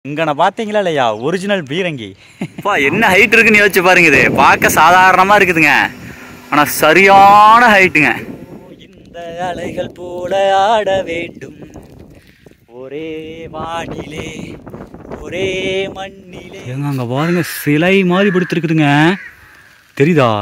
இங்கன பாத்தீங்களா இல்லையா ஒரிஜினல் பீரங்கி அப்பா என்ன ஹைட் இருக்குன்னு யோசிச்சு பாருங்க இது பார்க்க சாதாரணமா இருக்குதுங்க ஆனா சரியான ஹைட்டுங்க இந்த அலைகள் போல ஆட வேண்டும் ஒரே வானிலே ஒரே மண்ணிலே எங்க அங்க பாருங்க சிலை மாதிரி படுத்திருக்குதுங்க தெரியுதா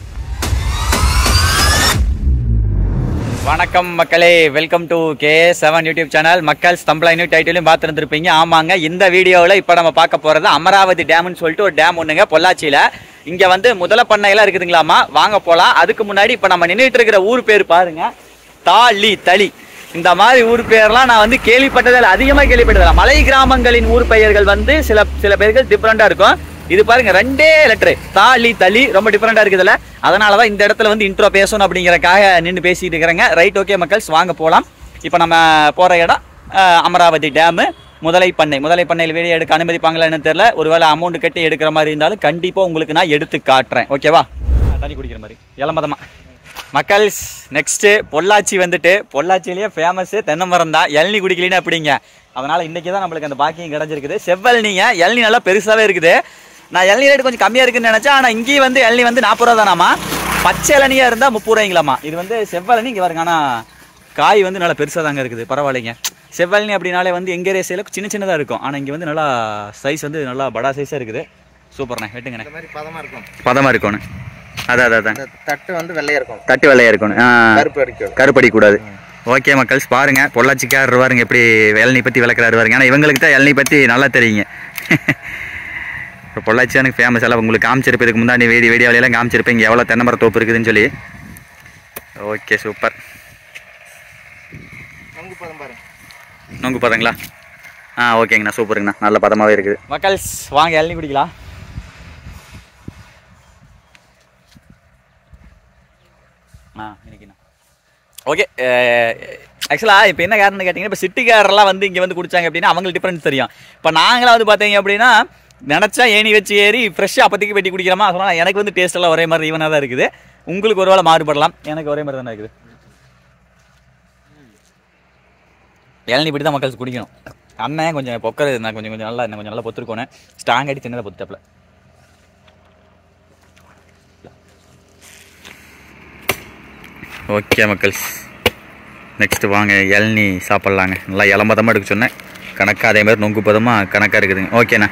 வணக்கம் மக்களே welcome to K seven YouTube channel மக்கள் ஸ்தம்பளைனு டைட்டிலும் பார்த்துருந்துருப்பீங்க ஆமாங்க இந்த வீடியோவில் இப்போ நம்ம பார்க்க போகிறது அமராவதி டேம்னு சொல்லிட்டு ஒரு டேம் ஒன்றுங்க பொள்ளாச்சியில் இங்கே வந்து முதல பண்ணையெல்லாம் இருக்குதுங்களாமா வாங்க போகலாம் அதுக்கு முன்னாடி இப்போ நம்ம நின்றுட்டு இருக்கிற ஊர் பேர் பாருங்க தாலி தளி இந்த மாதிரி ஊர் பெயர்லாம் நான் வந்து கேள்விப்பட்டதில்லை அதிகமாக கேள்விப்பட்டதில்லை மலை கிராமங்களின் ஊர் பெயர்கள் வந்து சில சில பேர்கள் டிஃப்ரெண்ட்டாக இருக்கும் இது பாருங்க ரெண்டே லெட்டரு தாலி தளி ரொம்ப டிஃப்ரெண்டா இருக்குதுல்ல அதனால தான் இந்த இடத்துல வந்து இன்ட்ரோ பேசணும் அப்படிங்கறக்காக நின்று பேசிட்டு இருக்கிறேங்க ரைட் ஓகே மக்கள்ஸ் வாங்க போகலாம் இப்போ நம்ம போகிற இடம் அஹ், அமராவதி டேமு முதலை பண்ணை முதலை பண்ணையில் வீடியோ எடுக்க அனுமதிப்பாங்களான்னு தெரியல ஒருவேளை அமௌண்ட் கட்டி எடுக்கிற மாதிரி இருந்தாலும் கண்டிப்பாக உங்களுக்கு நான் எடுத்து காட்டுறேன் ஓகேவா தண்ணி குடிக்கிற மாதிரி இளமதமா மக்கள்ஸ் நெக்ஸ்ட்டு பொள்ளாச்சி வந்துட்டு பொள்ளாச்சியிலேயே ஃபேமஸ் தென்னை மரம் தான் இளநி குடிக்கலின்னு அப்படிங்க அதனால இன்னைக்கு தான் நம்மளுக்கு அந்த பாக்கியம் கிடைச்சிருக்குது செவ்வெளனிங்க இளநி நல்லா பெருசாகவே இருக்குது நான் இளநீ ரேட் கொஞ்சம் கம்மியாக இருக்குன்னு நினச்சேன் ஆனால் இங்கேயும் வந்து இளநீ வந்து நாற்பது ரூபா தானாமா பச்சை இளநியாக இருந்தால் முப்பது ரூபாய்ங்களாமா இது வந்து செவ்வழனி இங்கே பாருங்க ஆனால் காய் வந்து நல்லா பெருசாக தாங்க இருக்குது பரவாயில்லைங்க செவ்வழனி அப்படின்னாலே வந்து எங்கள் ஏரியாசில் சின்ன சின்னதாக இருக்கும் ஆனால் இங்கே வந்து நல்லா சைஸ் வந்து நல்லா படா சைஸாக இருக்குது சூப்பர்ண்ணே வெட்டுங்கண்ணே இந்த மாதிரி பதமா இருக்கும் பதமாக இருக்கணும் அதான் அதான் அதான் இந்த தட்டு வந்து வெள்ளையா இருக்கும் தட்டு வெள்ளையாக இருக்கணும் ஆ கருப்பு அடிக்கும் கருப்படி கூடாது ஓகே மக்கள்ஸ் பாருங்க பொள்ளாச்சிக்காரர் பாருங்க எப்படி இளநீ பற்றி விளக்குறாரு பாருங்க ஆனால் இவங்களுக்கு தான் இளநீ பற்றி நல்லா தெரியுங்க இப்போ பொள்ளாச்சி எனக்கு ஃபேமஸ் எல்லாம் உங்களுக்கு காமிச்சிருப்பேன் இதுக்கு முன்னாடி வீடியோ வீடியோவிலாம் காமிச்சிருப்பேன் இங்கே எவ்வளோ தென்னை மர தோப்பு இருக்குதுன்னு சொல்லி ஓகே சூப்பர் நொங்கு பதம் பாருங்க நொங்கு பதங்களா ஆ ஓகேங்கண்ணா சூப்பருங்கண்ணா நல்ல பதமாகவே இருக்குது மக்கள்ஸ் வாங்க இளநீ குடிக்கலாம் ஆ இன்னைக்குண்ணா ஓகே ஆக்சுவலாக இப்போ என்ன காரணம்னு கேட்டிங்கன்னா இப்போ சிட்டிக்காரெல்லாம் வந்து இங்கே வந்து குடிச்சாங்க அப்படின்னா அவங்களுக்கு டிஃப்ரென்ஸ் தெரியும் இப்போ நாங்களாம் வந்து பார்த்தீங்க அப்படின்னா நினச்சா ஏணி வச்சு ஏறி ஃப்ரெஷ்ஷாக அப்போதைக்கு வெட்டி குடிக்கிறோமா அதனால் எனக்கு வந்து டேஸ்ட் எல்லாம் ஒரே மாதிரி ஈவனாக தான் இருக்குது உங்களுக்கு ஒருவேளை மாறுபடலாம் எனக்கு ஒரே மாதிரி தானே இருக்குது இளநீ இப்படி தான் மக்கள் குடிக்கணும் அண்ணன் கொஞ்சம் பொக்கறது நான் கொஞ்சம் கொஞ்சம் நல்லா இன்னும் கொஞ்சம் நல்லா பொத்துருக்கோனே ஸ்ட்ராங் அடி சின்னதாக பொத்துட்டப்பில் ஓகே மக்கள்ஸ் நெக்ஸ்ட்டு வாங்க இளநீ சாப்பிட்லாங்க நல்லா இளம்பதமாக எடுக்க சொன்னேன் கணக்காக அதே மாதிரி நொங்கு பதமாக கணக்காக இருக்குதுங்க ஓகேண்ணா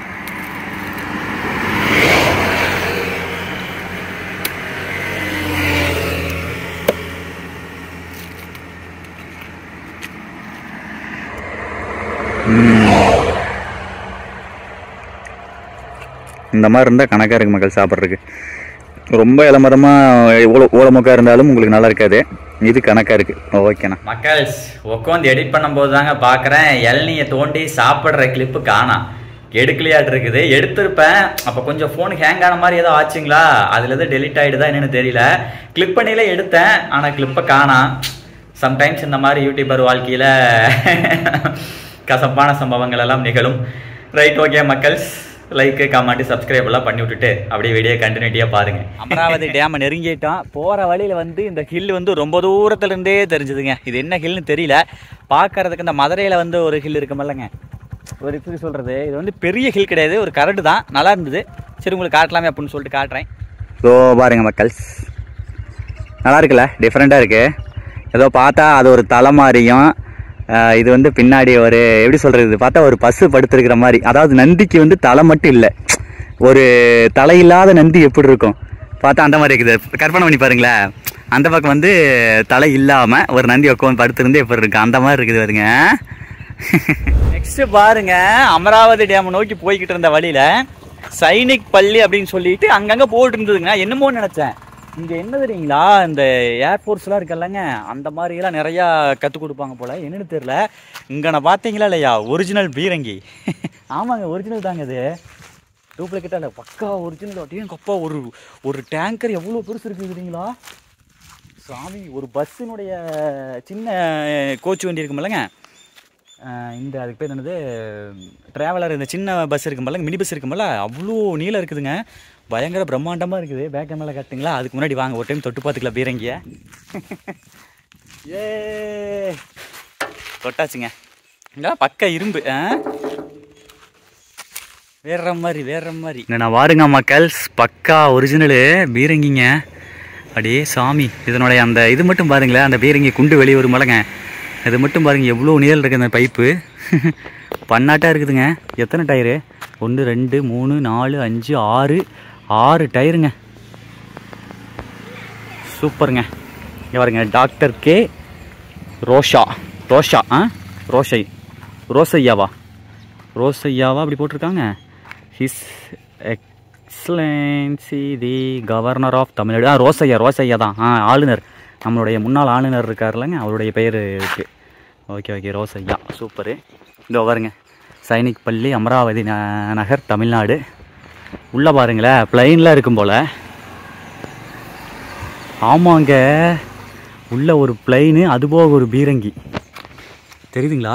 இந்த மாதிரி இருந்தால் கணக்காக இருக்குது மக்கள் சாப்பிட்றதுக்கு ரொம்ப இளமரமாக எவ்வளோ ஓலமொக்கா இருந்தாலும் உங்களுக்கு நல்லா இருக்காது இது கணக்காக இருக்குது ஓகேண்ணா மக்கள்ஸ் உட்காந்து எடிட் பண்ணும்போது தாங்க பார்க்குறேன் இளநியை தோண்டி சாப்பிட்ற கிளிப்பு காணாம் எடுக்கலையாட்டு இருக்குது எடுத்திருப்பேன் அப்போ கொஞ்சம் ஃபோன் ஹேங் ஆன மாதிரி ஏதோ ஆச்சுங்களா அதில் எதுவும் டெலிட் ஆகிடுதா என்னன்னு தெரியல கிளிப் பண்ணியில எடுத்தேன் ஆனால் கிளிப்பை காணாம் சம்டைம்ஸ் இந்த மாதிரி யூடியூபர் வாழ்க்கையில் கசப்பான சம்பவங்கள் எல்லாம் நிகழும் ரைட் ஓகே மக்கள்ஸ் லைக் கமெண்ட் சப்ஸ்கிரைப் எல்லாம் பண்ணி விட்டுட்டு அப்படியே வீடியோ கண்டினியூட்டியாக பாருங்க அமராவதி டேம் நெருங்கிட்டோம் போகிற வழியில் வந்து இந்த ஹில் வந்து ரொம்ப தூரத்துல இருந்தே தெரிஞ்சுதுங்க இது என்ன ஹில்னு தெரியல பார்க்கறதுக்கு இந்த மதுரையில் வந்து ஒரு ஹில் இருக்குமில்லங்க ஒரு எப்படி சொல்கிறது இது வந்து பெரிய ஹில் கிடையாது ஒரு கரடு தான் நல்லா இருந்தது சரி உங்களுக்கு காட்டலாமே அப்படின்னு சொல்லிட்டு காட்டுறேன் ஸோ பாருங்க மக்கள்ஸ் நல்லா இருக்குல்ல டிஃப்ரெண்ட்டாக இருக்குது ஏதோ பார்த்தா அது ஒரு தலை மாதிரியும் ஆஹ் இது வந்து பின்னாடி ஒரு எப்படி சொல்கிறது பார்த்தா ஒரு பசு படுத்திருக்கிற மாதிரி அதாவது நந்திக்கு வந்து தலை மட்டும் இல்லை ஒரு தலை இல்லாத நந்தி எப்படி இருக்கும் பார்த்தா அந்த மாதிரி இருக்குது கற்பனை பண்ணி பாருங்களேன் அந்த பக்கம் வந்து தலை இல்லாமல் ஒரு நந்தி உட்காந்து படுத்திருந்து எப்படி இருக்கு அந்த மாதிரி இருக்குது பாருங்க நெக்ஸ்ட் பாருங்க அமராவதி டேம் நோக்கி போய்கிட்டு இருந்த வழியில சைனிக் பள்ளி அப்படின்னு சொல்லிட்டு அங்கங்க போட்டு இருந்ததுங்க என்னமோ நினைச்சேன் இங்க என்ன தெரியுங்களா இந்த ஏர்ஃபோர்ஸ்லாம் இருக்குல்லங்க அந்த மாதிரி எல்லாம் நிறைய கற்றுக் கொடுப்பாங்க போல என்னன்னு தெரியல இங்க நான் பார்த்தீங்களா இல்லையா ஒரிஜினல் பீரங்கி ஆமாங்க ஒரிஜினல் தாங்க இது டூப்ளிகேட்டா இல்லை பக்கா ஒரிஜினல் அப்படியும் கப்பா ஒரு ஒரு டேங்கர் எவ்வளோ பெருசு இருக்குது தெரியுங்களா சாமி ஒரு பஸ்ஸினுடைய சின்ன கோச் வண்டி இருக்குமில்லங்க அஹ் இந்த அதுக்கு பேர் என்னது ட்ராவலர் இந்த சின்ன பஸ் இருக்கும்போல மினி பஸ் இருக்கும்போல அவ்வளோ நீளம் இருக்குதுங்க பயங்கர பிரம்மாண்டமாக இருக்குது பேக் கேமரா காட்டுங்களா அதுக்கு முன்னாடி வாங்க ஒரு டைம் தொட்டு பார்த்துக்கலாம் பீரங்கிய ஏ தொட்டாச்சுங்க இங்கே பக்க இரும்பு ஆ வேற மாதிரி வேற மாதிரி நான் வாருங்க மக்கள்ஸ் பக்கா ஒரிஜினலு பீரங்கிங்க அடே சாமி இதனுடைய அந்த இது மட்டும் பாருங்களேன் அந்த பீரங்கி குண்டு வெளியே வரும் மலங்க இது மட்டும் பாருங்க எவ்வளோ நீளம் இருக்குது அந்த பைப்பு பன்னாட்டாக இருக்குதுங்க எத்தனை டயரு ஒன்று ரெண்டு மூணு நாலு அஞ்சு ஆறு ஆறு டயருங்க சூப்பருங்க இங்க பாருங்க டாக்டர் கே ரோஷா ரோஷா ஆ ரோஷை ரோசையாவா ரோசையாவா அப்படி போட்டிருக்காங்க his excellency the governor of Tamil Nadu ஆ ரோசையா ரோசையா தான் ஆ ஆளுநர் நம்மளுடைய முன்னாள் ஆளுநர் இருக்கார்லங்க அவருடைய பெயர் இருக்குது ஓகே ஓகே ரோசையா சூப்பரு இதோ பாருங்க சைனிக் பள்ளி அமராவதி ந- நகர் தமிழ்நாடு உள்ளே பாருங்களேன் பிளைனில் இருக்கும் போல் ஆமாங்க உள்ள ஒரு பிளைனு அதுபோக ஒரு பீரங்கி தெரியுதுங்களா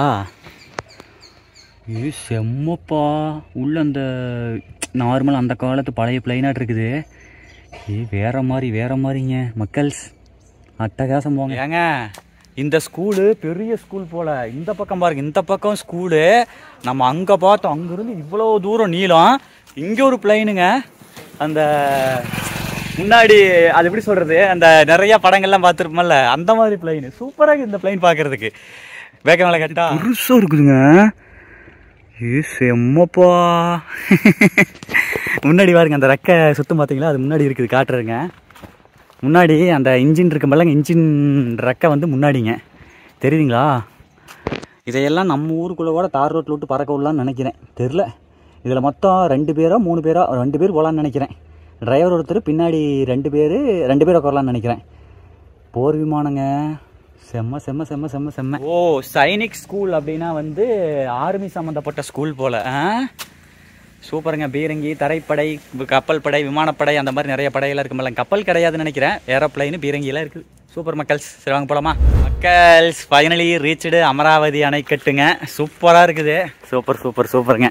இது செம்மப்பா உள்ள அந்த நார்மல் அந்த காலத்து பழைய பிளைனாட் இருக்குது ஏ வேற மாதிரி வேற மாதிரிங்க மக்கள்ஸ் அட்டகாசம் போங்க ஏங்க இந்த ஸ்கூலு பெரிய ஸ்கூல் போல இந்த பக்கம் பாருங்க இந்த பக்கம் ஸ்கூலு நம்ம அங்கே பார்த்தோம் அங்கேருந்து இவ்வளோ தூரம் நீளம் இங்கே ஒரு பிளைனுங்க அந்த முன்னாடி அது எப்படி சொல்றது அந்த நிறைய படங்கள்லாம் பார்த்துருப்போம்ல அந்த மாதிரி பிளைன் சூப்பராக இருக்குது இந்த பிளைன் பார்க்கறதுக்கு வேக மேலே கட்டா பெருசாக இருக்குதுங்க ஏ செம்மப்பா முன்னாடி பாருங்க அந்த ரெக்கை சுத்தம் பார்த்தீங்களா அது முன்னாடி இருக்குது காட்டுறதுங்க முன்னாடி அந்த இன்ஜின் இருக்கும்போது இன்ஜின் ரெக்கை வந்து முன்னாடிங்க தெரியுதுங்களா இதையெல்லாம் நம்ம ஊருக்குள்ளே கூட தார் ரோட்டில் விட்டு பறக்க விடலான்னு நினைக்கிறேன் தெரில இதில் மொத்தம் ரெண்டு பேரோ மூணு பேரோ ரெண்டு பேர் போகலான்னு நினைக்கிறேன் டிரைவர் ஒருத்தர் பின்னாடி ரெண்டு பேர் ரெண்டு பேர் உட்காரலான்னு நினைக்கிறேன் போர் விமானங்க செம்ம செம்ம செம்ம செம்ம செம்ம ஓ சைனிக் ஸ்கூல் அப்படின்னா வந்து ஆர்மி சம்மந்தப்பட்ட ஸ்கூல் போல் சூப்பருங்க பீரங்கி தரைப்படை வி- கப்பல் படை விமானப்படை அந்த மாதிரி நிறைய படையெல்லாம் இருக்குமில்ல கப்பல் கிடையாதுன்னு நினைக்கிறேன் ஏரோப்ளைனு பீரங்கிலாம் இருக்குது சூப்பர் மக்கள்ஸ் சரி வாங்க போலாமா மக்கள்ஸ் ஃபைனலி ரீச்டு அமராவதி அணைக்கட்டுங்க சூப்பராக இருக்குது சூப்பர் சூப்பர் சூப்பருங்க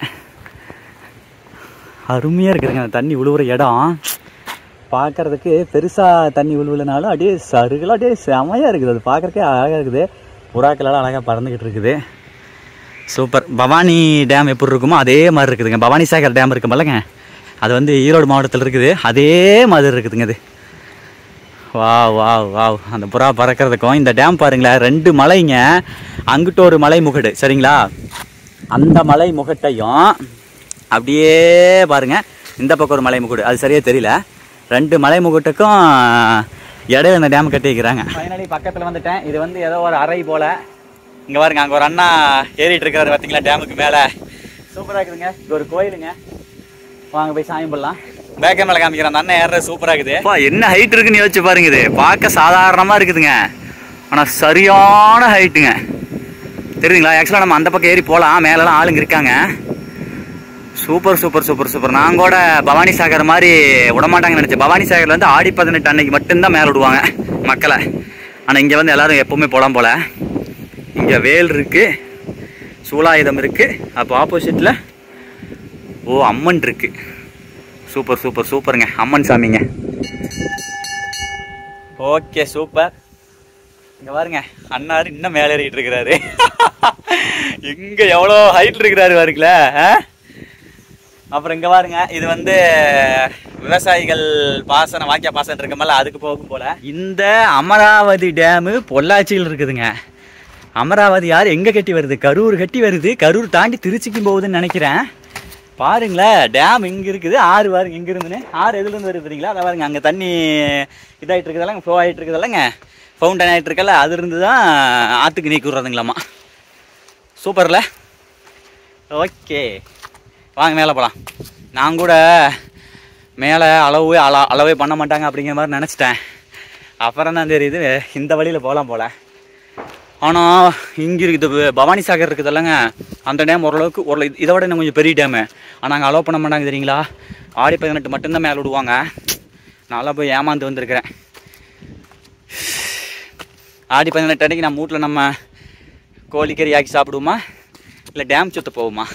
அருமையாக இருக்குதுங்க அந்த தண்ணி விழுவுற இடம் பார்க்கறதுக்கு பெருசாக தண்ணி விழுவுலனாலும் அப்படியே சருகலாம் அப்படியே செமையாக இருக்குது அது பார்க்கறக்கே அழகாக இருக்குது புறாக்களால் அழகாக பறந்துக்கிட்டு இருக்குது சூப்பர் பவானி டேம் எப்படி இருக்குமோ அதே மாதிரி இருக்குதுங்க பவானி சாகர் டேம் இருக்குமல்லங்க அது வந்து ஈரோடு மாவட்டத்தில் இருக்குது அதே மாதிரி இருக்குதுங்க அது வாவ் வாவ் வாவ் அந்த புறா பறக்கிறதுக்கும் இந்த டேம் பாருங்களேன் ரெண்டு மலைங்க அங்கிட்ட ஒரு மலை முகடு சரிங்களா அந்த மலை முகட்டையும் அப்படியே பாருங்க இந்த பக்கம் ஒரு மலை முகடு அது சரியா தெரியல ரெண்டு மலை முகட்டுக்கும் இடையில இந்த டேம் கட்டி வைக்கிறாங்க ஃபைனலி பக்கத்தில் வந்துட்டேன் இது வந்து ஏதோ ஒரு அறை போல இங்கே பாருங்க அங்கே ஒரு அண்ணா ஏறிட்டு இருக்காரு பார்த்தீங்களா டேமுக்கு மேலே சூப்பராக இருக்குதுங்க இது ஒரு கோயிலுங்க வாங்க போய் சாமி போடலாம் பேக் மேலே காமிக்கிறேன் அந்த அண்ணன் ஏற சூப்பராக இருக்குது என்ன ஹைட் இருக்குன்னு யோசிச்சு பாருங்க இது பார்க்க சாதாரணமாக இருக்குதுங்க ஆனால் சரியான ஹைட்டுங்க தெரியுதுங்களா ஆக்சுவலாக நம்ம அந்த பக்கம் ஏறி போகலாம் மேலெலாம் ஆளுங்க இருக்காங்க சூப்பர் சூப்பர் சூப்பர் சூப்பர் நான் கூட பவானி சாகர் மாதிரி விடமாட்டாங்கன்னு நினச்சேன் பவானி சாகர்ல வந்து ஆடி பதினெட்டு அன்னைக்கு மட்டும்தான் மேலே விடுவாங்க மக்களை ஆனால் இங்கே வந்து எல்லாரும் எப்பவுமே போகலாம் போல இங்கே வேல் இருக்கு சூலாயுதம் இருக்கு அப்போ ஆப்போசிட்டில் ஓ அம்மன் இருக்கு சூப்பர் சூப்பர் சூப்பருங்க அம்மன் சாமிங்க ஓகே சூப்பர் இங்க பாருங்க அண்ணாரு இன்னும் மேலே ஏறிட்டு இருக்கிறாரு இங்க எவ்வளோ ஹைட் இருக்கிறாரு பாருங்களே ஆ? அப்புறம் இங்க பாருங்க இது வந்து விவசாயிகள் பாசனம் வாக்கிய பாசனம் இருக்குமல்ல அதுக்கு போகும் போல இந்த அமராவதி டேமு பொள்ளாச்சியில் இருக்குதுங்க அமராவதி யார் எங்க கட்டி வருது கரூர் கட்டி வருது கரூர் தாண்டி திருச்சிக்கு போகுதுன்னு நினைக்கிறேன் பாருங்களேன் டேம் இங்க இருக்குது ஆறு பாருங்க இங்க இருந்துன்னு ஆறு எதுல இருந்து வருது தெரியுங்களா அதை பாருங்க அங்க தண்ணி இதாயிட்டு இருக்குதெல்லாம் ஃப்ளோ ஆயிட்டு இருக்குதல்லங்க ஃபவுண்டன் ஆயிட்டு இருக்கல அது இருந்து தான் ஆத்துக்கு நீக்கி விட்றதுங்களாமா சூப்பர்ல ஓகே வாங்க மேலே போகலாம் நான் கூட மேலே அளவு அள அளவே பண்ண மாட்டாங்க அப்படிங்கிற மாதிரி நினச்சிட்டேன் அப்புறம் தான் தெரியுது இந்த வழியில் போகலாம் போல ஆனால் இங்கே இருக்குது பவானி சாகர் இருக்குதுல்லங்க அந்த டேம் ஓரளவுக்கு ஒரு இதை விட இன்னும் கொஞ்சம் பெரிய டேமு ஆனால் அங்கே அலோவ் பண்ண மாட்டாங்க தெரியுங்களா ஆடி பதினெட்டு மட்டும்தான் மேலே விடுவாங்க நல்லா போய் ஏமாந்து வந்திருக்கிறேன் ஆடி பதினெட்டு அன்னைக்கு நம்ம வீட்டில் நம்ம கோழிக்கறி ஆக்கி சாப்பிடுவோமா இல்லை டேம் சுத்த போவோமா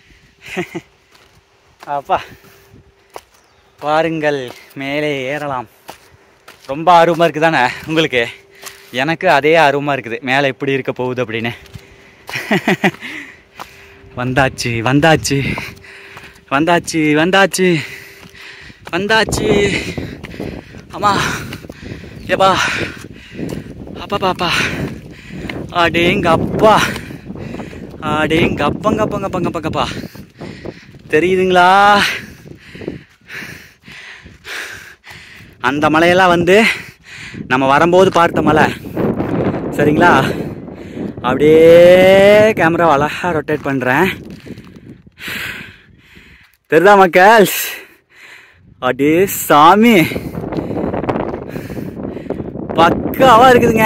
அப்பா பாருங்கள் மேலே ஏறலாம் ரொம்ப ஆர்வமாக இருக்குது தானே உங்களுக்கு எனக்கு அதே ஆர்வமாக இருக்குது மேலே எப்படி இருக்க போகுது அப்படின்னு வந்தாச்சு வந்தாச்சு வந்தாச்சு வந்தாச்சு வந்தாச்சு அம்மா ஏப்பா அப்பா பாப்பா அடேங்க அப்பா அடேங்க அப்பங்க அப்பங்க அப்பங்க அப்பங்கப்பா தெரியுதுங்களா அந்த மலையெல்லாம் வந்து நம்ம வரும்போது பார்த்த மலை சரிங்களா அப்படியே கேமரா அழகா ரொட்டேட் பண்ணுறேன் தெரியுதா மக்கள் அடே சாமி பக்காவா இருக்குதுங்க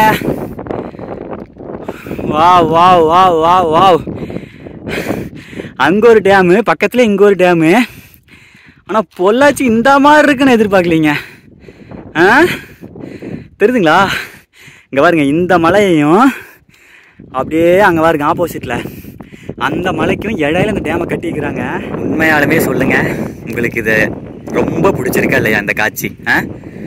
வா வா வா வா வா அங்க ஒரு டேமு பக்கத்துல இங்க ஒரு டேமு ஆனா பொள்ளாச்சி இந்த மாதிரி இருக்குன்னு எதிர்பார்க்கலீங்க ஆ தெரியுதுங்களா இங்க பாருங்க இந்த மலையையும் அப்படியே அங்க பாருங்க ஆப்போசிட்ல அந்த மலைக்கும் இடையில இந்த டேமை கட்டிக்கிறாங்க உண்மையாலுமே சொல்லுங்க உங்களுக்கு இது ரொம்ப பிடிச்சிருக்கா இல்லையா அந்த காட்சி ஆ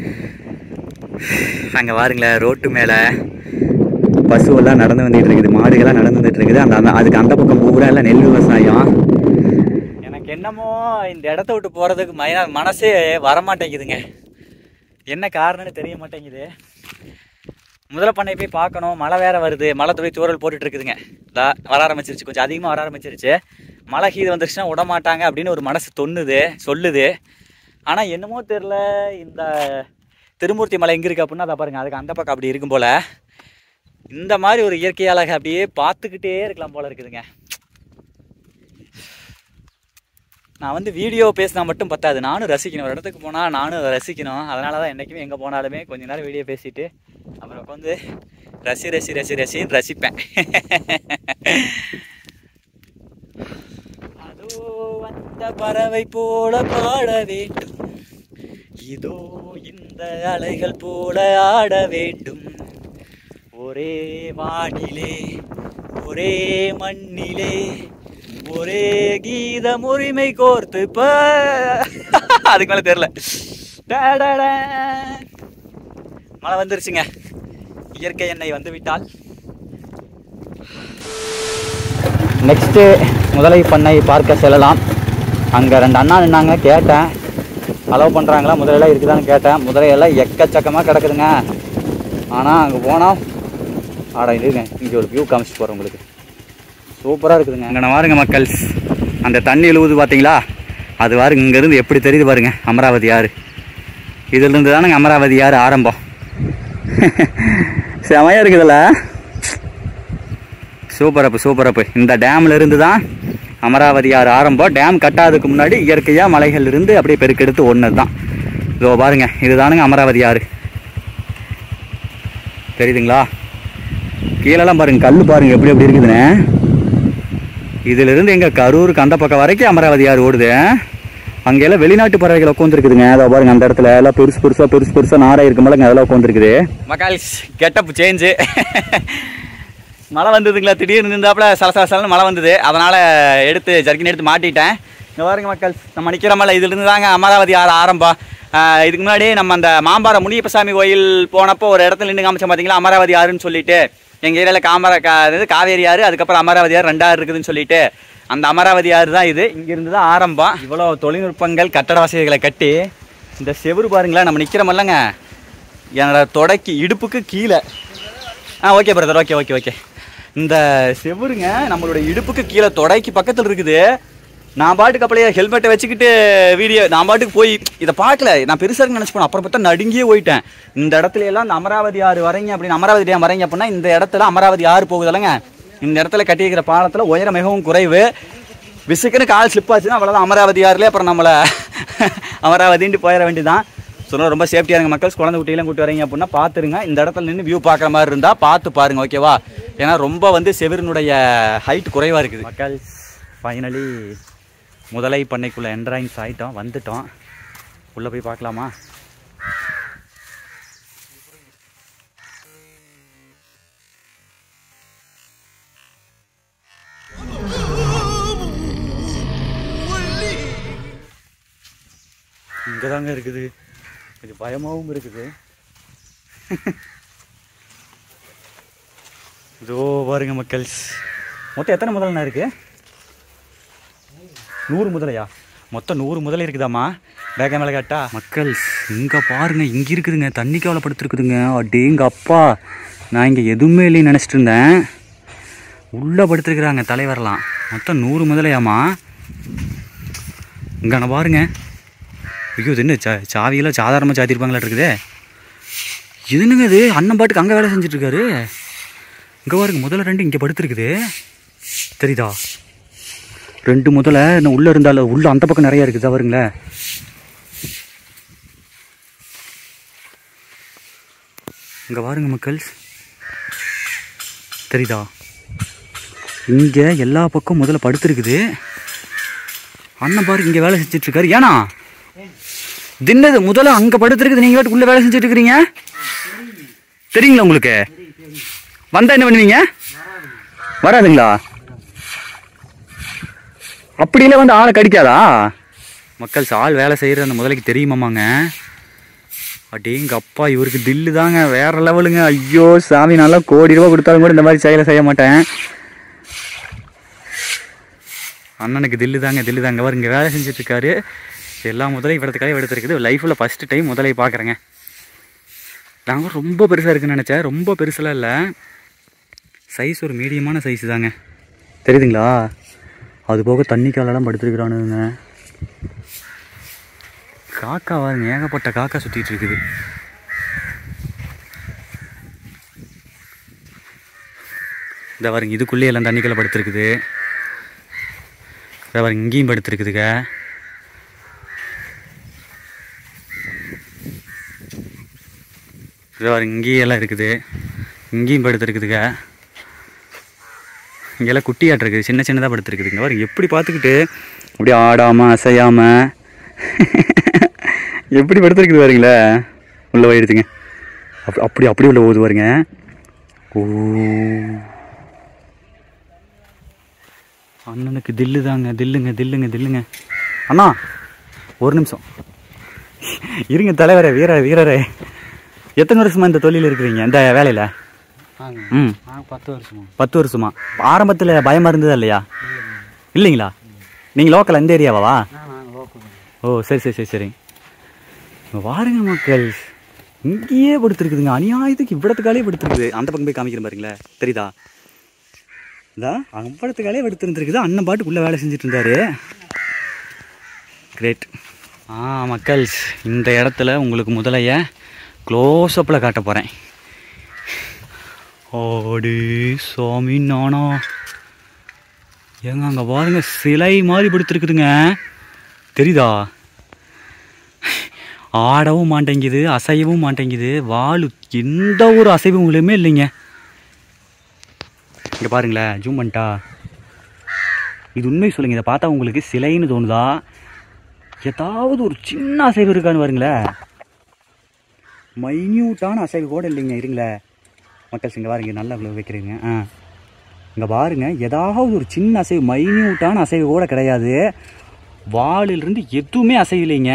அங்கே பாருங்களேன் ரோட்டு மேலே பசுவெல்லாம் நடந்து வந்துட்டு இருக்குது மாடுகள்லாம் நடந்து வந்துட்டு இருக்குது அந்த அந்த அதுக்கு அந்த பக்கம் பூரா எல்லாம் நெல் விவசாயம் எனக்கு என்னமோ இந்த இடத்த விட்டு போகிறதுக்கு மய மனசே வரமாட்டேங்குதுங்க என்ன காரணம்னு தெரிய மாட்டேங்குது முதல்ல பண்ணை போய் பார்க்கணும் மழை வேற வருது மழை துளி தூரல் போட்டுட்டு இருக்குதுங்க இதா வர ஆரம்பிச்சிருச்சு கொஞ்சம் அதிகமாக வர ஆரம்பிச்சிருச்சு மழை கீது வந்துருச்சுன்னா விட மாட்டாங்க அப்படின்னு ஒரு மனசு தொண்ணுது சொல்லுது ஆனால் என்னமோ தெரில இந்த திருமூர்த்தி மலை எங்கே இருக்குது அப்படின்னா அதை பாருங்க அதுக்கு அந்த பக்கம் அப்படி இருக்கும் போல் இந்த மாதிரி ஒரு இயற்கை அழகை அப்படியே பார்த்துக்கிட்டே இருக்கலாம் போல இருக்குதுங்க நான் வந்து வீடியோ பேசினா மட்டும் பத்தாது நானும் ரசிக்கணும் ஒரு இடத்துக்கு போனால் நானும் அதை ரசிக்கணும் அதனால தான் என்றைக்குமே எங்கே போனாலுமே கொஞ்ச நேரம் வீடியோ பேசிட்டு அப்புறம் உட்காந்து ரசி ரசி ரசி ரசின்னு ரசிப்பேன் அதோ வந்த பறவை போல பாட வேண்டும் இதோ இந்த அலைகள் போல ஆட வேண்டும் ஒரே வானிலே ஒரே மண்ணிலே ஒரே கீதம் உரிமை கோர்த்து இப்ப அதுக்கு மேல தெரியல டடடா. மழை வந்துருச்சுங்க இயற்கை எண்ணெய் வந்து விட்டால் நெக்ஸ்ட்டு முதலை பண்ணை பார்க்க செல்லலாம் அங்கே ரெண்டு அண்ணா நின்னாங்க கேட்டேன் அலோவ் பண்ணுறாங்களா முதலையெல்லாம் இருக்குதான்னு கேட்டேன் முதலையெல்லாம் எக்கச்சக்கமாக கிடக்குதுங்க ஆனால் அங்கே போனால் ஆடா இதுங்க இங்கே ஒரு வியூ காமிச்சிட்டு போகிறேன் உங்களுக்கு சூப்பராக இருக்குதுங்க அங்கே பாருங்க மக்கள் அந்த தண்ணி இழுவுது பார்த்தீங்களா அது பாருங்க இங்கேருந்து எப்படி தெரியுது பாருங்க அமராவதி ஆறு இதுலேருந்து தானுங்க அமராவதி ஆறு ஆரம்பம் செமையாக இருக்குதுல்ல சூப்பர் அப்பு சூப்பர் அப்பு இந்த டேம்ல இருந்து தான் அமராவதி ஆறு ஆரம்பம் டேம் கட்டாததுக்கு முன்னாடி இயற்கையாக மலைகள் இருந்து அப்படியே பெருக்கெடுத்து ஒன்று தான் இதோ பாருங்க இதுதானுங்க அமராவதி ஆறு தெரியுதுங்களா கீழெல்லாம் பாருங்க கல் பாருங்க எப்படி எப்படி இருக்குதுன்னு இதுல இருந்து எங்க கரூருக்கு அந்த பக்கம் வரைக்கும் அமராவதி ஆறு ஓடுது அங்கெல்லாம் வெளிநாட்டு பறவைகள் உட்காந்துருக்குதுங்க அதை பாருங்க அந்த இடத்துல எல்லாம் பெருசு பெருசா பெருசு பெருசா நாரா இருக்கும்போது அதெல்லாம் உட்காந்துருக்குது மகாலிஸ் கெட்டப் சேஞ்சு மழை வந்ததுங்களா திடீர்னு இருந்தாப்புல சல சல சலன்னு மழை வந்தது அதனால எடுத்து ஜர்க்கின் எடுத்து மாட்டிட்டேன் இங்க பாருங்க மக்கள் நம்ம நிக்கிற மலை இதுல இருந்து தாங்க அமராவதி ஆறு ஆரம்பம் ஆஹ் இதுக்கு முன்னாடி நம்ம அந்த மாம்பாறை முனியப்பசாமி கோயில் போனப்போ ஒரு இடத்துல நின்று காமிச்சோம் பார்த்தீங்களா அமராவதி ஆறுன்னு சொல்லிட்டு எங்கள் ஏரியாவில் காமரா கா இது காவேரி ஆறு அதுக்கப்புறம் அமராவதி ஆறு ரெண்டாறு இருக்குதுன்னு சொல்லிட்டு அந்த அமராவதி ஆறு தான் இது இங்கிருந்து தான் ஆரம்பம் இவ்வளோ தொழில்நுட்பங்கள் கட்டட வசதிகளை கட்டி இந்த செவுரு பாருங்களேன் நம்ம நிற்கிறோமல்லங்க என்னோட தொடக்கி இடுப்புக்கு கீழே ஆ okay brother okay okay okay இந்த செவுருங்க நம்மளோட இடுப்புக்கு கீழே தொடைக்கு பக்கத்தில் இருக்குது நான் பாட்டுக்கு அப்படியே ஹெல்மெட்டை வச்சுக்கிட்டு வீடியோ நான் பாட்டுக்கு போய் இதை பார்க்கல நான் பெருசாக இருக்குன்னு நினச்சி போனேன் அப்புறம் பார்த்தா நடுங்கியே போயிட்டேன் இந்த இடத்துல எல்லாம் இந்த அமராவதி ஆறு வரீங்க அப்படின்னு அமராவதி டேம் வரீங்க அப்படின்னா இந்த இடத்துல அமராவதி ஆறு போகுதுல்லங்க இந்த இடத்துல கட்டியிருக்கிற பாலத்தில் உயரம் மிகவும் குறைவு விசுக்குன்னு கால் ஸ்லிப் ஆச்சுன்னா அவ்வளோதான் அமராவதி ஆறுலேயே அப்புறம் நம்மளை அமராவதின்ட்டு போயிட வேண்டியதான் சொன்னால் ரொம்ப சேஃப்டியாக இருங்க மக்கள் குழந்தை குட்டியெல்லாம் கூட்டி வரீங்க அப்படின்னா பார்த்துருங்க இந்த இடத்துல நின்று வியூ பார்க்குற மாதிரி இருந்தால் பார்த்து பாருங்க ஓகேவா ஏன்னா ரொம்ப வந்து செவிரினுடைய ஹைட் குறைவாக இருக்குது மக்கள் ஃபைனலி முதலை பண்ணைக்குள்ளே என்ட்ராயின்ஸ் ஆகிட்டோம் வந்துட்டோம் உள்ளே போய் பார்க்கலாமா இங்கே தாங்க இருக்குது கொஞ்சம் பயமாகவும் இருக்குது இதோ பாருங்க மக்கள் மொத்தம் எத்தனை முதல்னா இருக்கு நூறு முதலையா மொத்தம் நூறு முதல்ல இருக்குதாம்மா பேக்க மேலே காட்டா மக்கள் இங்கே பாருங்க இங்கே இருக்குதுங்க தண்ணி கவலைப்படுத்துருக்குதுங்க அடேங்க அப்பா நான் இங்கே எதுவுமே இல்லைன்னு நினச்சிட்டு இருந்தேன் உள்ளே படுத்துருக்குறாங்க தலைவரெலாம் மொத்தம் நூறு முதலையாம்மா இங்கே நான் பாருங்க ஐயோ இது என்ன சா சாவியெல்லாம் சாதாரணமாக சாத்திருப்பாங்களா இருக்குதே இது என்னங்க இது அண்ணன் பாட்டுக்கு அங்கே வேலை செஞ்சுட்டு இருக்காரு இங்கே பாருங்க முதல்ல ரெண்டு இங்கே படுத்துருக்குது தெரியுதா ரெண்டு முதல்ல இன்னும் உள்ளே இருந்தாலும் உள்ள அந்த பக்கம் நிறையா இருக்குது பாருங்களேன் இங்கே பாருங்க மக்கள் தெரியுதா இங்கே எல்லா பக்கம் முதல்ல படுத்துருக்குது அண்ணன் பாரு இங்கே வேலை செஞ்சுட்டு இருக்காரு ஏனா தின்னது முதல்ல அங்கே படுத்துருக்குது நீங்கள் வாட்டு உள்ளே வேலை செஞ்சுட்டு இருக்கிறீங்க தெரியுங்களா உங்களுக்கு வந்தா என்ன பண்ணுவீங்க வராதுங்களா அப்படியில வந்து ஆளை கடிக்காதா மக்கள் ஆள் வேலை செய்கிற அந்த முதலைக்கு தெரியுமாமாங்க அடேங்க அப்பா இவருக்கு தில்லு தாங்க வேற லெவலுங்க ஐயோ சாமி நல்லா கோடி ரூபா கொடுத்தாலும் கூட இந்த மாதிரி செயலை செய்ய மாட்டேன் அண்ணனுக்கு தில்லு தாங்க தில்லு தாங்க அவர் இங்கே வேலை செஞ்சுட்டு இருக்காரு எல்லா முதலையும் இடத்துக்காக எடுத்துருக்குது லைஃப்பில் ஃபஸ்ட்டு டைம் முதலை பார்க்குறேங்க நாங்கள் ரொம்ப பெருசாக இருக்குன்னு நினச்சேன் ரொம்ப பெருசெல்லாம் இல்லை சைஸ் ஒரு மீடியமான சைஸ் தாங்க தெரியுதுங்களா அது போக தண்ணி காலெல்லாம் படுத்துருக்குறானுங்க காக்கா பாருங்க ஏகப்பட்ட காக்கா சுற்றிட்டு இருக்குது இந்த பாருங்க இதுக்குள்ளே எல்லாம் தண்ணிக்குள்ளே படுத்துருக்குது இந்த பாருங்க இங்கேயும் படுத்துருக்குதுங்க இது பாருங்க இங்கேயும் எல்லாம் இருக்குது இங்கேயும் படுத்துருக்குதுங்க இங்கெல்லாம் குட்டியாட்டு இருக்குது சின்ன சின்னதாக படுத்துருக்குதுங்க பாருங்க எப்படி பார்த்துக்கிட்டு அப்படியே ஆடாமல் அசையாமல் எப்படி படுத்துருக்குது பாருங்களே உள்ள போயிடுதுங்க அப்படி அப்படி அப்படி உள்ள போகுது பாருங்க ஓ அண்ணனுக்கு தில்லு தாங்க தில்லுங்க தில்லுங்க தில்லுங்க அண்ணா ஒரு நிமிஷம் இருங்க தலைவரே வீர வீரரே எத்தனை வருஷமா இந்த தொழில் இருக்கிறீங்க இந்த வேலையில் ம் பத்து வருஷமா பத்து வருஷமா ஆரம்பத்தில் பயமாக இருந்ததா இல்லையா இல்லைங்களா நீங்கள் லோக்கல் இந்த ஏரியாவா ஓ சரி சரி சரி சரி இங்க பாருங்க மக்கள் இங்கேயே படுத்துருக்குதுங்க அநியாயத்துக்கு இவ்வளத்துக்காலே படுத்துருக்குது அந்த பக்கம் போய் காமிக்கிறேன் பாருங்களே தெரியுதா இதா அவ்வளத்துக்காலே படுத்துருந்துருக்குது அண்ணன் பாட்டுக்கு உள்ளே வேலை செஞ்சுட்டு இருந்தாரு கிரேட் ஆ மக்கள்ஸ் இந்த இடத்துல உங்களுக்கு முதலைய க்ளோஸ்அப்பில் காட்ட போகிறேன் ஓடி சாமி நானா ஏங்க அங்கே பாருங்க சிலை மாதிரி படுத்துருக்குதுங்க தெரியுதா ஆடவும் மாட்டேங்குது அசையவும் மாட்டேங்குது வால் எந்த ஒரு அசைவுகளுமே இல்லைங்க இங்கே பாருங்களேன் ஜூம் பண்ணிட்டா இது உண்மை சொல்லுங்க இதை பார்த்தா உங்களுக்கு சிலைன்னு தோணுதா ஏதாவது ஒரு சின்ன அசைவு இருக்கான்னு பாருங்களேன் மைன்யூட்டான அசைவு கூட இல்லைங்க இருங்களேன் மக்கள் இங்கே பாருங்க நல்லா இவ்வளோ வைக்கிறீங்க ஆ இங்கே பாருங்க ஏதாவது ஒரு சின்ன அசைவு மைன்யூட்டான அசைவு கூட கிடையாது வாலிலிருந்து எதுவுமே அசையலைங்க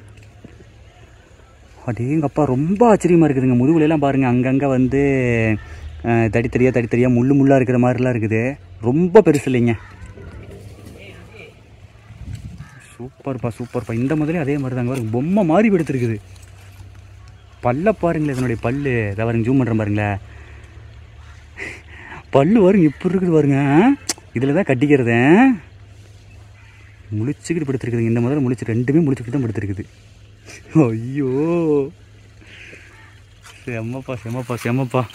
அடேங்கப்பா ரொம்ப ஆச்சரியமாக இருக்குதுங்க முதுகுலெல்லாம் பாருங்கள் அங்கங்கே வந்து அஹ், தடித்தடியா தடித்தடியா முள்ளு முள்ளாக இருக்கிற மாதிரிலாம் இருக்குது ரொம்ப பெருசு இல்லைங்க சூப்பர்ப்பா சூப்பர்ப்பா இந்த முதலே அதே மாதிரி தாங்க பாருங்க பொம்மை மாதிரி படுத்துருக்குது பல்ல பாருங்களேன் இதனுடைய பல்லு இதை பாருங்க ஜூம் பண்ணுறேன் பாருங்களேன் பல்லு பாருங்க இப்படி இருக்குது பாருங்க இதில் தான் கட்டிக்கிறது முழிச்சுக்கிட்டு படுத்துருக்குதுங்க இந்த முதல்ல முழிச்சு ரெண்டுமே முழிச்சுக்கிட்டு தான் படுத்துருக்குது ஐயோ செம்மப்பா செம்மப்பா செம்மப்பா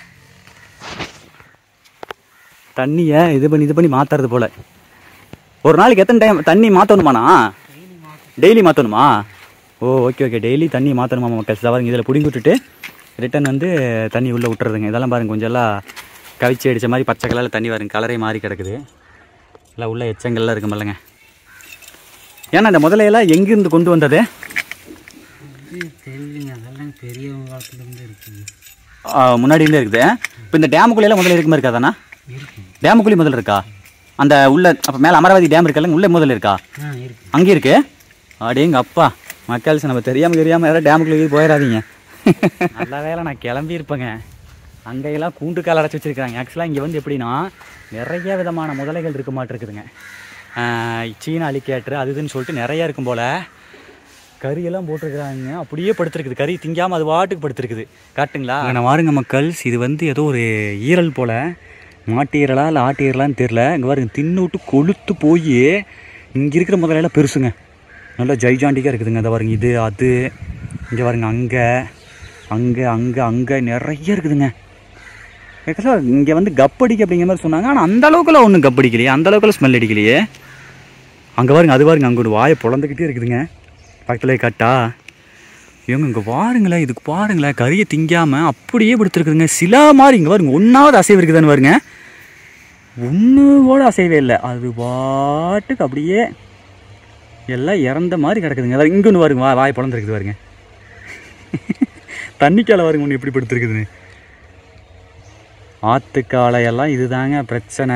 தண்ணியை இது பண்ணி இது பண்ணி மாற்றுறது போல் ஒரு நாளைக்கு எத்தனை டைம் தண்ணி மாற்றணுமாண்ணா டெய்லி மாற்றணுமா ஓ ஓகே ஓகே டெய்லி தண்ணி மாற்றணுமா மக்கள் பாருங்க இதில் பிடிங்கி விட்டுட்டு ரிட்டன் வந்து தண்ணி உள்ளே விட்டுறதுங்க இதெல்லாம் பாருங்க கொஞ்சம் எல்லாம் கவிச்சி அடித்த மாதிரி பச்சை கலரில் தண்ணி வருங்க கலரே மாறி கிடக்குது எல்லாம் உள்ள எச்சங்கள்லாம் இருக்கும் இல்லைங்க ஏன்னா இந்த முதலையெல்லாம் எங்கேருந்து கொண்டு வந்தது தெரியலங்க அதெல்லாம் பெரியவங்க காலத்துல இருந்து இருக்குது ஆ, முன்னாடி இருந்தே இருக்குது இப்போ இந்த டேமுக்குள்ளேலாம் முதல்ல இருக்குமா இருக்காதாண்ணா இருக்கு டேமுக்குள்ளே முதல்ல இருக்கா அந்த உள்ள அப்போ மேலே அமராவதி டேம் இருக்குல்ல உள்ளே முதல்ல இருக்கா ஆ இருக்கு அங்கே இருக்கு அடேங்க அப்பா மக்கள்ஸ் நம்ம தெரியாமல் தெரியாமல் யாராவது டேமுக்குள்ளே போய் போயிடாதீங்க நல்ல வேலை நான் கிளம்பி இருப்பேங்க அங்கெல்லாம் கூண்டு கால் அடைச்சி வச்சிருக்காங்க ஆக்சுவலாக இங்கே வந்து எப்படின்னா நிறைய விதமான முதலைகள் இருக்க மாட்டிருக்குதுங்க சீனா அலிகேட்டர் அது இதுன்னு சொல்லிட்டு நிறையா இருக்கும் போல் கறியெல்லாம் போட்டிருக்கிறாங்க அப்படியே படுத்துருக்குது கறி திங்காமல் அது பாட்டுக்கு படுத்துருக்குது காட்டுங்களா நான் வாருங்க மக்கள்ஸ் இது வந்து ஏதோ ஒரு ஈரல் போல் மாட்டு ஈரலா இல்லை ஆட்டு ஈரலான்னு தெரில இங்கே பாருங்க தின்னு விட்டு கொளுத்து போய் இங்கே இருக்கிற முதலையெல்லாம் பெருசுங்க நல்லா ஜைஜாண்டிக்காக இருக்குதுங்க அதை பாருங்க இது அது இங்கே பாருங்க அங்கே அங்கே அங்கே அங்கே நிறைய இருக்குதுங்க ஆக்சுவலாக இங்கே வந்து கப்படிக்கு அப்படிங்கிற மாதிரி சொன்னாங்க ஆனால் அந்த அளவுக்குலாம் ஒன்றும் கப்படிக்கலையே அந்த அளவுக்குலாம் ஸ்மெல் அடிக்கலையே அங்கே பாருங்க அது பாருங்க அங்கே ஒரு வாயை பொழந்துக்கிட்டே இருக்குதுங்க பக்கத்தில் கட்டா இவங்க இங்கே பாருங்களேன் இதுக்கு பாருங்களேன் கறியை திங்காமல் அப்படியே படுத்துருக்குதுங்க சில மாதிரி இங்கே பாருங்க ஒன்றாவது அசைவு இருக்குதான்னு பாருங்க ஒன்று கூட அசைவே இல்லை அது பாட்டுக்கு அப்படியே எல்லாம் இறந்த மாதிரி கிடக்குதுங்க அதாவது இங்கே ஒன்று பாருங்க வா வாய் பிளந்துருக்குது பாருங்க தண்ணிக்கால பாருங்க ஒன்று எப்படி படுத்துருக்குதுன்னு ஆற்றுக்காலையெல்லாம் இதுதாங்க பிரச்சனை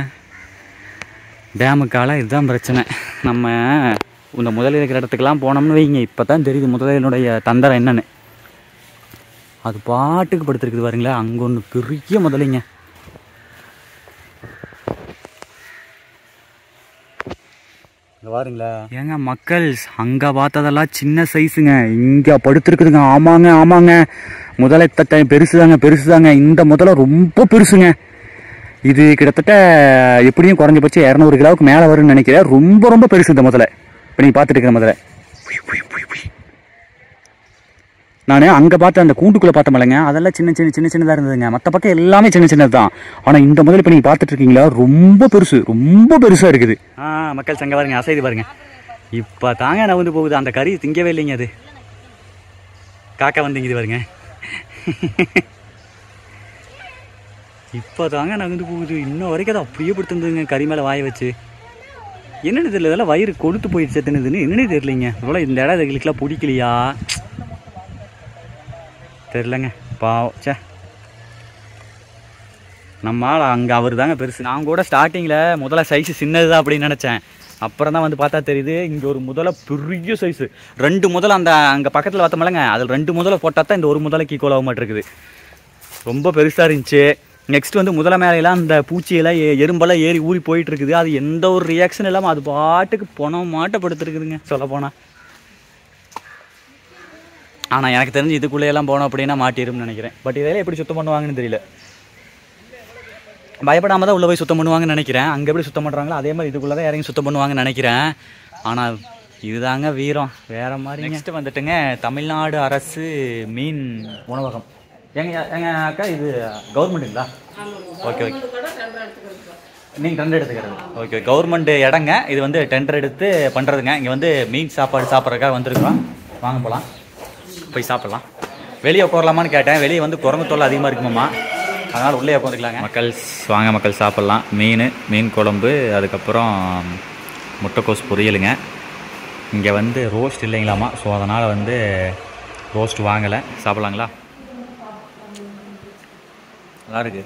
டேமுக்கால இதுதான் பிரச்சனை நம்ம இந்த முதலில் இருக்கிற இடத்துக்கெல்லாம் போனோம்னு வைங்க இப்போ தான் தெரியுது முதலினுடைய தந்தரம் என்னன்னு அது பாட்டுக்கு படுத்துருக்குது பாருங்களேன் அங்கே ஒன்று பெரிய முதலைங்க இங்கே பாருங்களா ஏங்க மக்கள் அங்கே பார்த்ததெல்லாம் சின்ன சைஸுங்க இங்கே படுத்துருக்குதுங்க ஆமாங்க ஆமாங்க முதலை தட்டை பெருசுதாங்க பெருசுதாங்க இந்த முதலை ரொம்ப பெருசுங்க இது கிட்டத்தட்ட எப்படியும் குறைஞ்சபட்சம் இரநூறு கிலோவுக்கு மேலே வரும்னு நினைக்கிறேன் ரொம்ப ரொம்ப பெருசு இந்த முதலை இப்போ நீங்கள் பார்த்துட்டு இருக்கிற முதல்ல நான் அங்கே பார்த்த அந்த கூண்டுக்குள்ளே பார்த்த மலைங்க அதெல்லாம் சின்ன சின்ன சின்ன சின்னதாக இருந்ததுங்க மற்ற பக்கம் எல்லாமே சின்ன சின்னது தான் ஆனால் இந்த முதல்ல இப்போ நீங்கள் பார்த்துட்டு இருக்கீங்களா ரொம்ப பெருசு ரொம்ப பெருசாக இருக்குது ஆ மக்கள் சங்க பாருங்க அசைது பாருங்க இப்போ தாங்க நான் வந்து போகுது அந்த கறி திங்கவே இல்லைங்க அது காக்கா வந்துங்குது பாருங்க இப்போ தாங்க நகர்ந்து போகுது இன்னும் வரைக்கும் அது அப்படியே படுத்துருந்துங்க கறி மேலே வாய வச்சு என்னன்னு தெரியல இதெல்லாம் வயிறு கொழுத்து போயிடுச்சு தின்னுதுன்னு என்னன்னு தெரியலைங்க இவ்வளோ இந்த இடம் இதுகளுக்கெல்லாம் பிடிக்கலையா தெரிலங்க பாவம் சே நம்ம ஆள் அங்கே அவர் தாங்க பெருசு நான் கூட ஸ்டார்டிங்கில் முதல்ல சைஸு சின்னது தான் அப்படின்னு நினச்சேன் அப்புறம் தான் வந்து பார்த்தா தெரியுது இங்கே ஒரு முதல்ல பெரிய சைஸு ரெண்டு முதல்ல அந்த அங்கே பக்கத்தில் பார்த்தோம்லங்க அதில் ரெண்டு முதல்ல போட்டால் தான் இந்த ஒரு முதலைக்கு ஈக்குவல் ஆக மாட்டிருக்குது ரொம்ப பெருசாக இருந்துச்சு நெக்ஸ்ட் வந்து முதல மேலையெல்லாம் அந்த பூச்சியெல்லாம் எ- எறும்பெல்லாம் ஏறி ஊறி போயிட்டு இருக்குது அது எந்த ஒரு ரியாக்ஷன் இல்லாமல் அது பாட்டுக்கு பணம் மாட்டப்படுத்திருக்குதுங்க சொல்ல போனால் ஆனால் எனக்கு தெரிஞ்சு இதுக்குள்ளேயெல்லாம் போனோம் அப்படின்னா மாட்டிரும்னு நினைக்கிறேன் பட் இதெல்லாம் எப்படி சுத்தம் பண்ணுவாங்கன்னு தெரியல பயப்படாம தான் உள்ளே போய் சுத்தம் பண்ணுவாங்கன்னு நினைக்கிறேன் அங்கே எப்படி சுத்தம் பண்ணுறாங்களோ அதே மாதிரி இதுக்குள்ளே தான் இறங்கி சுத்தம் பண்ணுவாங்கன்னு நினைக்கிறேன் ஆனால் இதுதாங்க வீரம் வேற மாதிரி நெக்ஸ்ட் வந்துட்டுங்க தமிழ்நாடு அரசு மீன் உணவகம் எங்க எங்க அக்கா இது கவர்மெண்ட்டுங்களா ஓகே ஓகே நீங்கள் டெண்டர் எடுத்துக்கிறது ஓகே கவர்மெண்ட் இடங்க இது வந்து டெண்டர் எடுத்து பண்ணுறதுங்க இங்கே வந்து மீன் சாப்பாடு சாப்பிட்றதுக்காக வந்திருக்கிறோம் வாங்க போகலாம் போய் சாப்பிடலாம் வெளியே உட்காரலாமான்னு கேட்டேன் வெளியே வந்து குரங்கு தொல்லை அதிகமாக இருக்குமாம்மா அதனால் உள்ளே உட்காந்துக்கலாங்க மக்கள் வாங்க மக்கள் சாப்பிட்லாம் மீன் மீன் குழம்பு அதுக்கப்புறம் முட்டைக்கோஸ் பொரியலுங்க இங்கே வந்து ரோஸ்ட் இல்லைங்களாமா ஸோ அதனால் வந்து ரோஸ்ட் வாங்கலை சாப்பிட்லாங்களா நல்லா இருக்கு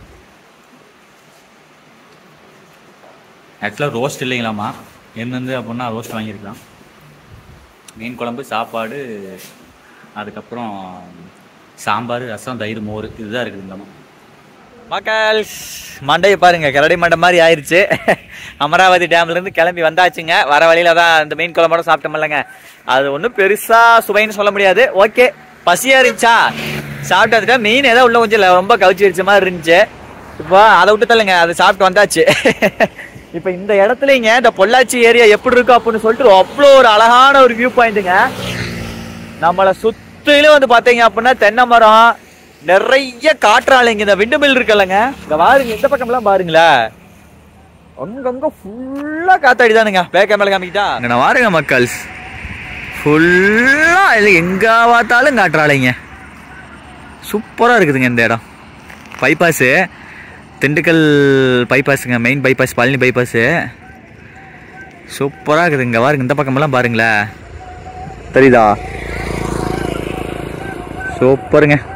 ஆக்சுவலாக ரோஸ்ட் இல்லைங்களாமா என்னது அப்படின்னா ரோஸ்ட் வாங்கியிருக்கலாம் மீன் குழம்பு சாப்பாடு அதுக்கப்புறம் சாம்பார் ரசம் தயிர் மோர் இதுதான் இருக்குதுங்களாமா மக்கள் மண்டையை பாருங்க கரடி மண்டை மாதிரி ஆயிருச்சு அமராவதி டேம்ல இருந்து கிளம்பி வந்தாச்சுங்க வர வழியில தான் இந்த மீன் குழம்போட சாப்பிட்டோம்லங்க அது ஒன்றும் பெருசா சுவைன்னு சொல்ல முடியாது ஓகே பசியா இருந்துச்சா சாப்பிட்டதுக்கா மீன் ஏதோ உள்ள கொஞ்சம் ல- ரொம்ப கவிச்சு வச்ச மாதிரி இருந்துச்சு இப்போ அதை விட்டு தள்ளுங்க அதை சாப்பிட்டு வந்தாச்சு இப்போ இந்த இடத்துலங்க இந்த பொள்ளாச்சி ஏரியா எப்படி இருக்கும் அப்படின்னு சொல்லிட்டு அவ்வளோ ஒரு அழகான ஒரு வியூ பாயிண்ட்டுங்க நம்மளை சுத்திலும் வந்து பாத்தீங்க அப்படின்னா தென்னை மரம் நிறைய காற்றாலைங்க இந்த விண்டு மில் இருக்குல்லங்க இங்க பாருங்க இந்த பக்கம்லாம் பாருங்களேன் அங்கங்க ஃபுல்லா காத்தாடிதானுங்க பேக் கேமரா காமிக்கிட்டா நான் பாருங்க மக்கள் ஃபுல்லா இது எங்க பார்த்தாலும் காற்றாலைங்க சூப்பரா இருக்குதுங்க இந்த இடம் பைபாஸு திண்டுக்கல் பைபாஸுங்க மெயின் பைபாஸ் பழனி பைபாஸு சூப்பராக இருக்குது இங்கே பாருங்க இந்த பக்கமெல்லாம் பாருங்களேன் தெரியுதா சூப்பருங்க